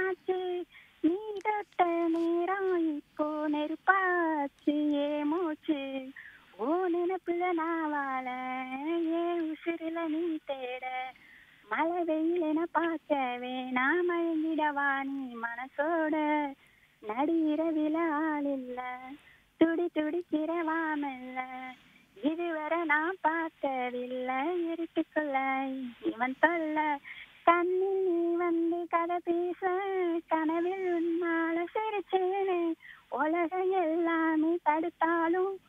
என்னாச்சு நீ தொட்ட நேரம் இப்போ நெருப்பாச்சு ஏ மூச்சு ஓ நினப்புல நான் வாழ ஏன் உசுருல நீ தேட மழை வெயில் என பார்க்கவே நான் மயங்கிடவா நீ மனசோட நடு இரவில ஆள் இல்ல துடி துடிக்கிறவாமல்ல இதுவரை நான் பார்த்ததில்லை இருட்டுக்குள்ள இவன் தொல்ல கண்ணில் நீ வந்து கதை பேச கனவில் உன்னால சிரிச்சேனே உலகம் எல்லாமே தடுத்தாலும்